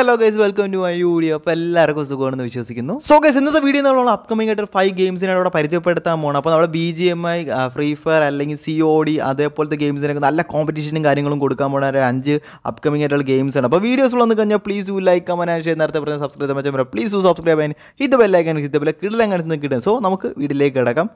hello guys welcome to my video അപ്പോൾ എല്ലാവർക്കും സുഖമാണെന്ന് വിശ്വസിക്കുന്നു സോ ഗൈസ് ഇന്നത്തെ വീഡിയോ നമ്മൾ അപ്കമിംഗ് ആയിട്ട് ഫൈവ് ഗെയിംസിനെ ഇവിടെ പരിചയപ്പെടുത്താൻ പോകണം അപ്പോൾ നമ്മൾ B G M I free fire അല്ലെങ്കിൽ സി ഒ ഡി അതേപോലത്തെ ഗെയിംസിനൊക്കെ നല്ല കോമ്പറ്റീഷനും കാര്യങ്ങളും കൊടുക്കാൻ പോകുന്ന ഒരു അഞ്ച് അപ്കമിംഗ് ആയിട്ടുള്ള ഗെയിംസ് ആണ് അപ്പോൾ വീഡിയോസ് വന്നു കഴിഞ്ഞാൽ please do like comment share നേരത്തെ പറഞ്ഞ സബ്സ്ക്രൈബ് ചെയ്യാൻ പറ്റും പ്ലീസ് ഡു സബ്സ്ക്രൈബ് ചെയ്യാൻ ഇത് ബെല്ലൈക്കാൻ ഇതേപോലെ കിടിലം കാണിച്ച് കിട്ടും സോ നമുക്ക് വീഡിയോയിലേക്ക് കിടക്കാം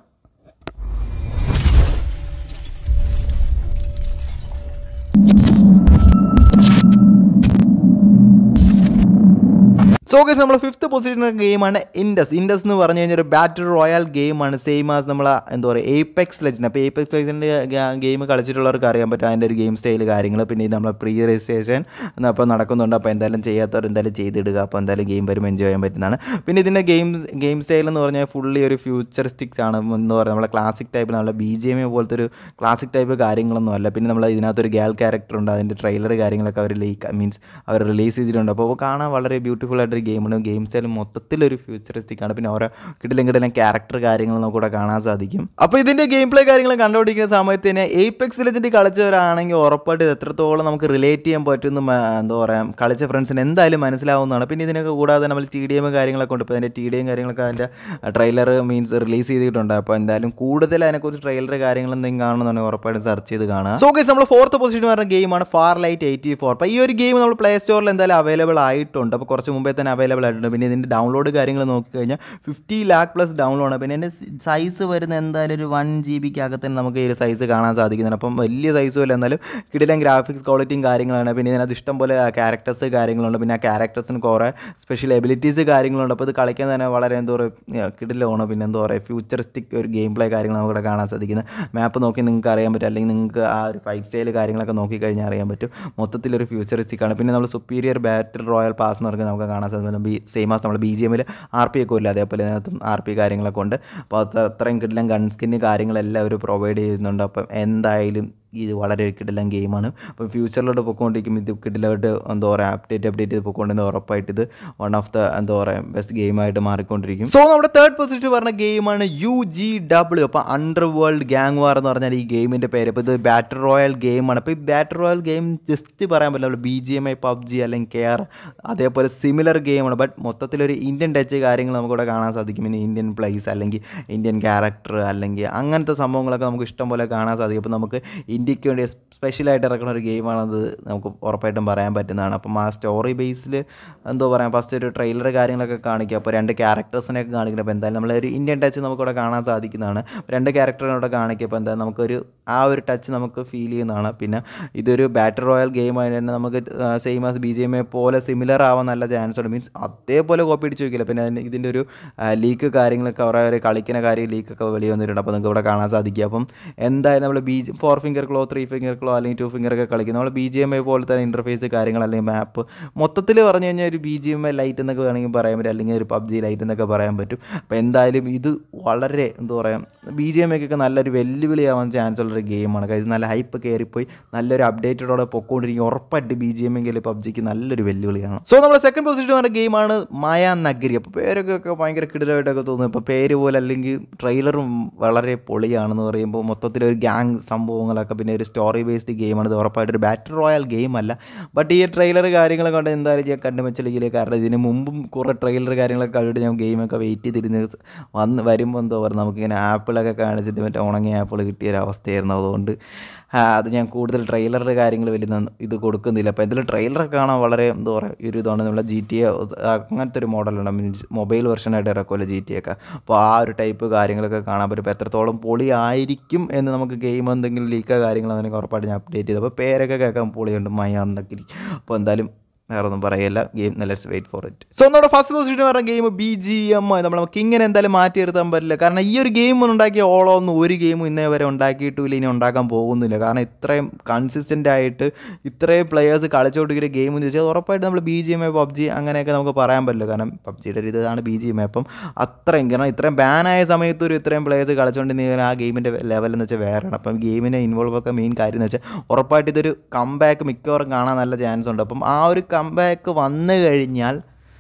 സോ ഗൈസ് നമ്മൾ ഫിഫ്ത്ത് പൊസിഷൻ ഗെയിമാണ് ഇൻഡസ് ഇൻഡസ് എന്ന് പറഞ്ഞു കഴിഞ്ഞാൽ ഒരു ബാറ്റർ റോയൽ ഗെയിമാണ് സെയിം ആസ് നമ്മൾ എന്താ പറയുക ഏപ്പെക്സ് ലെജൻഡ് അപ്പോൾ ഏപ്പെക്സ് ലെജൻഡ് ഗെയിം കളിച്ചിട്ടുള്ളവർക്ക് അറിയാൻ പറ്റും അതിൻ്റെ ഒരു ഗെയിം സ്റ്റൈൽ കാര്യങ്ങൾ പിന്നെ ഇത് നമ്മളെ പ്രീ രജിസ്ട്രേഷൻ അപ്പോൾ നടക്കുന്നുണ്ട് അപ്പോൾ എന്തായാലും ചെയ്യാത്തവർ എന്തായാലും ചെയ്തിടുക അപ്പോൾ എന്തായാലും ഗെയിം വരുമ്പോൾ എൻജോയ് ചെയ്യാൻ പറ്റുന്നതാണ് പിന്നെ ഇതിൻ്റെ ഗെയിം ഗെയിം സ്റ്റൈൽ എന്ന് പറഞ്ഞാൽ ഫുള്ളി ഒരു ഫ്യൂച്ചറിസ്റ്റിക്സ് ആണ് എന്ന് പറയുന്നത് നമ്മളെ ക്ലാസിക് ടൈപ്പ് നമ്മളെ ബി ജി എം എ പോലത്തെ ഒരു ക്ലാസിക് ടൈപ്പ് കാര്യങ്ങളൊന്നും അല്ല പിന്നെ നമ്മൾ ഇതിനകത്തൊരു ഗേൾ ക്യാരക്ടർ ഉണ്ട് അതിൻ്റെ ട്രെയിലർ കാര്യങ്ങളൊക്കെ അവർ ലീക്ക് മീൻസ് അവർ റിലീസ് ചെയ്തിട്ടുണ്ട് അപ്പോൾ കാണാൻ വളരെ ബ്യൂട്ടിഫുൾ ആയിട്ടൊരു ഗെയിമാണ് ഗെയിം സ്റ്റൈൽ മൊത്തത്തിലൊരു ഫ്യൂച്ചറിസ്റ്റിക് ആണ് പിന്നെ ഓരോ കിടിലും കിടിലും ക്യാരക്ടർ കാര്യങ്ങൾ നമുക്ക് കൂടെ കാണാൻ സാധിക്കും അപ്പോൾ ഇതിൻ്റെ ഗെയിം പ്ലേ കാര്യങ്ങൾ കണ്ടുപിടിക്കുന്ന സമയത്ത് തന്നെ എയ്പെക്സ് ലെജൻഡ് കളിച്ചവരാണെങ്കിൽ ഉറപ്പായിട്ട് ഇത് എത്രത്തോളം നമുക്ക് റിലേറ്റ് ചെയ്യാൻ പറ്റുമെന്ന് മ- എന്താ പറയുക കളിച്ച ഫ്രണ്ട്സിന് എന്തായാലും മനസ്സിലാവുന്നതാണ് പിന്നെ ഇതിനൊക്കെ കൂടാതെ നമ്മൾ ടി ഡി എം കാര്യങ്ങളൊക്കെ ഉണ്ട് ഇപ്പോൾ അതിൻ്റെ ടി ഡി എം കാര്യങ്ങളൊക്കെ അതിൻ്റെ ട്രെയിലർ മീൻസ് റിലീസ് ചെയ്തിട്ടുണ്ട് അപ്പോൾ എന്തായാലും കൂടുതൽ അതിനെക്കുറിച്ച് ട്രെയിലർ കാര്യങ്ങൾ എന്തെങ്കിലും കാണുന്നുണ്ടെങ്കിൽ ഉറപ്പായിട്ടും സെർച്ച് ചെയ്ത് കാണുക സോ ഗൈസ് നമ്മൾ ഫോർത്ത് പൊസിഷൻ പറഞ്ഞ ഗെയിമാണ് ഫാർ ലൈറ്റ് എയ്റ്റി ഫോർ അപ്പോൾ ഈ ഒരു ഗെയിം നമ്മൾ പ്ലേ സ്റ്റോറിൽ എന്തായാലും അവൈലബിൾ ആയിട്ടുണ്ട് അപ്പോൾ കുറച്ച് മുമ്പേ തന്നെ അവൈലബിൾ ആയിട്ടുണ്ട് പിന്നെ ഇതിൻ്റെ ഡൗൺലോഡ് കാര്യങ്ങൾ നോക്കിക്കഴിഞ്ഞാൽ ഫിഫ്റ്റി ലാക്ക് പ്ലസ് ഡൗൺലോഡ് ആണ് പിന്നെ എൻ്റെ സൈസ് വരുന്ന എന്തായാലും ഒരു വൺ ജി ബിക്ക് അകത്ത് തന്നെ നമുക്ക് ഈ ഒരു സൈസ് കാണാൻ സാധിക്കുന്നുണ്ട് അപ്പം വലിയ സൈസും അല്ല എന്നാലും കിടിലൻ ഗ്രാഫിക്സ് ക്വാളിറ്റിയും കാര്യങ്ങളാണ് പിന്നെ ഇതിനകത്ത് ഇഷ്ടം പോലെ ക്യാരക്ടേഴ്സ് കാര്യങ്ങളുണ്ട് പിന്നെ ആ ക്യാരക്ടേഴ്സിന് കുറേ സ്പെഷ്യൽ എബിലിറ്റീസ് കാര്യങ്ങളുണ്ട് അപ്പോൾ ഇത് കളിക്കാൻ തന്നെ വളരെ എന്താ പറയുക കിടിലാണ് പിന്നെ എന്താ പറയുക ഫ്യൂച്ചറിസ്റ്റിക് ഒരു ഗെയിം പ്ലേ കാര്യങ്ങൾ നമുക്കിവിടെ കാണാൻ സാധിക്കുന്നത് മാപ്പ് നോക്കി നിങ്ങൾക്ക് അറിയാൻ പറ്റും അല്ലെങ്കിൽ നിങ്ങൾക്ക് ആ ഒരു ഫൈവ് സ്റ്റൈൽ കാര്യങ്ങളൊക്കെ നോക്കിക്കഴിഞ്ഞാൽ അറിയാൻ പറ്റും മൊത്തത്തിലൊരു ഫ്യൂച്ചറിസ്റ്റിക് ആണ് പിന്നെ നമ്മൾ സുപ്പീരിയർ ബാറ്റർ റോയൽ പാസ് എന്ന് പറഞ്ഞാൽ നമുക്ക് കാണാൻ സാധിക്കും ബി സെയിം ആസ് നമ്മൾ ബി ജി എമ്മിൽ ആർ പി ഒക്കെ ഇല്ല അതേപോലെ ഇതിനകത്തും ആർ പി കാര്യങ്ങളൊക്കെ ഉണ്ട് അപ്പോൾ അത് അത്രയും കിട്ടില്ല ഗൺ സ്കിന്ന് കാര്യങ്ങളെല്ലാം അവർ പ്രൊവൈഡ് ചെയ്യുന്നുണ്ട് അപ്പം എന്തായാലും ഇത് വളരെ കിടിലൻ ഗെയിമാണ് അപ്പോൾ ഫ്യൂച്ചറിലോട്ട് പോയിക്കൊണ്ടിരിക്കും ഇത് കിടിലായിട്ട് എന്താ പറയുക അപ്ഡേറ്റ് അപ്ഡേറ്റ് ചെയ്ത് പോയിക്കൊണ്ടിരുന്ന ഉറപ്പായിട്ട് ഇത് വൺ ഓഫ് ദ എന്താ പറയുക ബെസ്റ്റ് ഗെയിമായിട്ട് മാറിക്കൊണ്ടിരിക്കും സോ നമ്മുടെ തേർഡ് പൊസിഷൻ പറഞ്ഞ ഗെയിമാണ് യു ജി ഡബ്ല്യു അപ്പോൾ അണ്ടർ വേൾഡ് ഗ്യാങ് വാർ എന്ന് പറഞ്ഞാൽ ഈ ഗെയിമിൻ്റെ പേര് അപ്പോൾ ഇത് ബാറ്റർ റോയൽ ഗെയിമാണ് അപ്പോൾ ഈ ബാറ്റർ റോയൽ ഗെയിം ജസ്റ്റ് പറയാൻ പറ്റില്ല B G M I PUBG അല്ലെങ്കിൽ കെ ആർ അതേപോലെ സിമിലർ ഗെയിമാണ് ബട്ട് മൊത്തത്തിലൊരു ഇന്ത്യൻ ടച്ച് കാര്യങ്ങൾ നമുക്കിവിടെ കാണാൻ സാധിക്കും പിന്നെ ഇന്ത്യൻ പ്ലേസ് അല്ലെങ്കിൽ ഇന്ത്യൻ ക്യാരക്ടർ അല്ലെങ്കിൽ അങ്ങനത്തെ സംഭവങ്ങളൊക്കെ നമുക്ക് ഇഷ്ടം പോലെ കാണാൻ സാധിക്കും അപ്പോൾ നമുക്ക് ഇന്ത്യക്ക് വേണ്ടി സ്പെഷ്യലായിട്ട് ഇറക്കുന്ന ഒരു ഗെയിമാണത് നമുക്ക് ഉറപ്പായിട്ടും പറയാൻ പറ്റുന്നതാണ് അപ്പം ആ സ്റ്റോറി ബേസിൽ എന്തോ പറയാം ഫസ്റ്റ് ഒരു ട്രെയിലർ കാര്യങ്ങളൊക്കെ കാണിക്കുക അപ്പോൾ രണ്ട് ക്യാരക്ടേഴ്സിനെയൊക്കെ കാണിക്കണം അപ്പോൾ എന്തായാലും നമ്മളൊരു ഇന്ത്യൻ ടച്ച് നമുക്കിവിടെ കാണാൻ സാധിക്കുന്നതാണ് രണ്ട് ക്യാരക്ടറിനോടെ കാണിക്കുക അപ്പോൾ എന്തായാലും നമുക്കൊരു ആ ഒരു ടച്ച് നമുക്ക് ഫീൽ ചെയ്യുന്നതാണ് പിന്നെ ഇതൊരു ബാറ്റർ റോയൽ ഗെയിം ആയിട്ട് തന്നെ നമുക്ക് same as B G M A പോലെ സിമിലർ ആവാൻ നല്ല ചാൻസ് ഉണ്ട് മീൻസ് അതേപോലെ കോപ്പി അടിച്ച് നോക്കില്ല പിന്നെ അതിന് ഇതിൻ്റെ ഒരു ലീക്ക് കാര്യങ്ങളൊക്കെ കുറേ ഒരു കളിക്കുന്ന കാര്യം ലീക്കൊക്കെ വെളിയിൽ വന്നിട്ടുണ്ട് അപ്പോൾ നിങ്ങൾക്ക് ഇവിടെ കാണാൻ സാധിക്കും അപ്പം എന്തായാലും നമ്മൾ B four finger claw three finger claw അല്ലെങ്കിൽ ടു ഫിംഗർ ഒക്കെ കളിക്കും നമ്മൾ ബി ജി എം ഐ പോലെ തന്നെ ഇൻ്റർഫേസ് കാര്യങ്ങൾ അല്ലെങ്കിൽ മാപ്പ് മൊത്തത്തിൽ പറഞ്ഞു കഴിഞ്ഞാൽ ഒരു B G M I light എന്നൊക്കെ വേണമെങ്കിൽ പറയാൻ പറ്റും അല്ലെങ്കിൽ ഒരു പബ്ജി ലൈറ്റ് എന്നൊക്കെ പറയാൻ പറ്റും അപ്പോൾ എന്തായാലും ഇത് വളരെ എന്താ പറയുക ബി ജി എം ഐക്കൊക്കെ നല്ലൊരു വെല്ലുവിളിയാവാൻ ചാൻസ് ഉള്ളൊരു ഗെയിമാണ് കാര്യം ഇത് നല്ല ഹൈപ്പ് കയറിപ്പോയി നല്ലൊരു അപ്ഡേറ്റഡോടെ പൊക്കോണ്ടിരിക്കും ഉറപ്പായിട്ട് ബി ജി എം എങ്കിൽ പബ്ജിക്ക് നല്ലൊരു വെല്ലുവിളിയാണ് സോ നമ്മുടെ സെക്കൻഡ് പൊസിഷൻ പറഞ്ഞ ഗെയിമാണ് മായ നഗരി അപ്പോൾ പേരൊക്കെ ഒക്കെ ഭയങ്കര കിടിലമായിട്ടൊക്കെ തോന്നുന്നു ഇപ്പോൾ പേര് പോലെ അല്ലെങ്കിൽ ട്രെയിലറും വളരെ പൊളിയാണെന്ന് പറയുമ്പോൾ മൊത്തത്തിലൊരു ഗ്യാങ് സംഭവങ്ങളൊക്കെ പിന്നെ ഒരു സ്റ്റോറി ബേസ്ഡ് ഗെയിമാണ് ഇത് ഉറപ്പായിട്ട് ഒരു ബാറ്റർ റോയൽ ഗെയിം അല്ല ബട്ട് ഈ ട്രെയിലർ കാര്യങ്ങളൊക്കെ കൊണ്ട് എന്തായാലും ഞാൻ കണ്ടു വെച്ചില്ലെങ്കിൽ കാരണം ഇതിന് മുമ്പും കുറേ ട്രെയിലർ കാര്യങ്ങളൊക്കെ കണ്ടിട്ട് ഞാൻ ഗെയിമൊക്കെ വെയിറ്റ് ചെയ്തിരുന്ന് വന്ന് വരുമ്പോൾ എന്തോ പറയുക നമുക്കിങ്ങനെ ആപ്പിളൊക്കെ കാണിച്ചിട്ട് മറ്റേ ഉണങ്ങിയ ആപ്പിൾ കിട്ടിയ ഒരു അവസ്ഥയായിരുന്നു അതുകൊണ്ട് ആ, അത് ഞാൻ കൂടുതൽ ട്രെയിലറുടെ കാര്യങ്ങൾ വലിയ നന്ന- ഇത് കൊടുക്കുന്നില്ല അപ്പോൾ ഇതിൽ ട്രെയിലറൊക്കെ കാണാൻ വളരെ എന്താ പറയുക ഒരു ഇതാണ് നമ്മളെ ജി ടി എ അങ്ങനത്തെ ഒരു മോഡലുണ്ട് മീൻസ് മൊബൈൽ വെർഷനായിട്ട് ഇറക്കുമല്ലോ ജി ടി ഒക്കെ അപ്പോൾ ആ ഒരു ടൈപ്പ് കാര്യങ്ങളൊക്കെ കാണാൻ പറ്റും അപ്പോൾ എത്രത്തോളം പൊളി ആയിരിക്കും എന്ന് നമുക്ക് ഗെയിം എന്തെങ്കിലും ലീക്കോ കാര്യങ്ങളോ അതിനൊക്കെ ഉറപ്പായിട്ട് ഞാൻ അപ്ഡേറ്റ് ചെയ്തു അപ്പോൾ പേരൊക്കെ കേൾക്കാൻ പൊളിയുണ്ട് മയ എന്നൊക്കെ അപ്പോൾ എന്തായാലും വേറെ ഒന്നും പറയില്ല game let's wait for it so നമ്മുടെ ഫസ്റ്റ് പൊസിഷൻ പറഞ്ഞ ഗെയിം ബി ജി എം നമ്മൾ കിങ്ങിനെ എന്തായാലും മാറ്റി നിർത്താൻ പറ്റില്ല കാരണം ഈ ഒരു ഗെയിം ഉണ്ടാക്കിയ ഓളോ ഒന്നും ഒരു ഗെയിമും ഇന്നേ വരെ ഉണ്ടാക്കിയിട്ടില്ല ഇനി ഉണ്ടാക്കാൻ പോകുന്നില്ല കാരണം ഇത്രയും കൺസിസ്റ്റൻ്റ് ആയിട്ട് ഇത്രയും പ്ലെയേഴ്സ് കളിച്ചുകൊണ്ടിരിക്കുന്ന ഗെയിം എന്ന് വെച്ചാൽ ഉറപ്പായിട്ട് നമ്മൾ B G M I PUBG അങ്ങനെയൊക്കെ നമുക്ക് പറയാൻ പറ്റില്ല കാരണം പബ്ജിയുടെ ഒരു ഇതാണ് ബി ജി എം ഐ അപ്പം അത്രയും കാരണം ഇത്രയും ബാനായ സമയത്ത് ഒരു ഇത്രയും പ്ലെയേഴ്സ് കളിച്ചുകൊണ്ടിരിക്കുന്ന ആ ഗെയിമിൻ്റെ ലെവൽ എന്ന് വെച്ചാൽ വേറെയാണ് അപ്പം ഗെയിമിനെ ഇൻവോൾവ് ഒക്കെ മെയിൻ കാര്യം എന്ന് വെച്ചാൽ ഉറപ്പായിട്ട് ഇതൊരു കംബാക്ക് മിക്കവാറും കാണാൻ നല്ല ചാൻസ് ഉണ്ട് അപ്പം ആ ഒരു കംബാക്ക് വന്നു കഴിഞ്ഞാൽ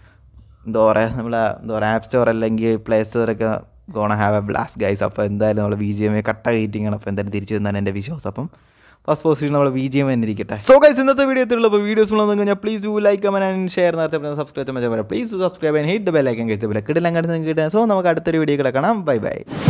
എന്താ പറയുക നമ്മൾ എന്താ പറയുക ആപ്പ് സ്റ്റോർ അല്ലെങ്കിൽ പ്ലേ സ്റ്റോറൊക്കെ gonna have a blast guys അപ്പോൾ എന്തായാലും നമ്മൾ ബി ജി എം എ കട്ട ഹീറ്റിംഗ് ആണ് അപ്പോൾ എന്തായാലും തിരിച്ചു വന്നാണ് എൻ്റെ വിശ്വാസം അപ്പം ഫസ്റ്റ് പോസിറ്റീവ് നമ്മൾ ബി ജി എം തന്നെ ഇരിക്കട്ടെ സോ ഗൈസ് ഇന്നത്തെ വീഡിയോ എത്തിയുള്ളൂ അപ്പോൾ വീഡിയോസ് ഉള്ളതെന്ന് കഴിഞ്ഞാൽ please do like comment and share നേരത്തെ പറഞ്ഞ സബ്സ്ക്രൈബ് ചെയ്യാൻ please subscribe and hit the ബെല്ലൈക്കൻ കഴിച്ചത് കിട്ടില്ല അങ്ങോട്ട് നിങ്ങൾക്ക് കിട്ടുക സോ നമുക്ക് അടുത്തൊരു വീഡിയോ കിടക്കണം ബൈ ബൈ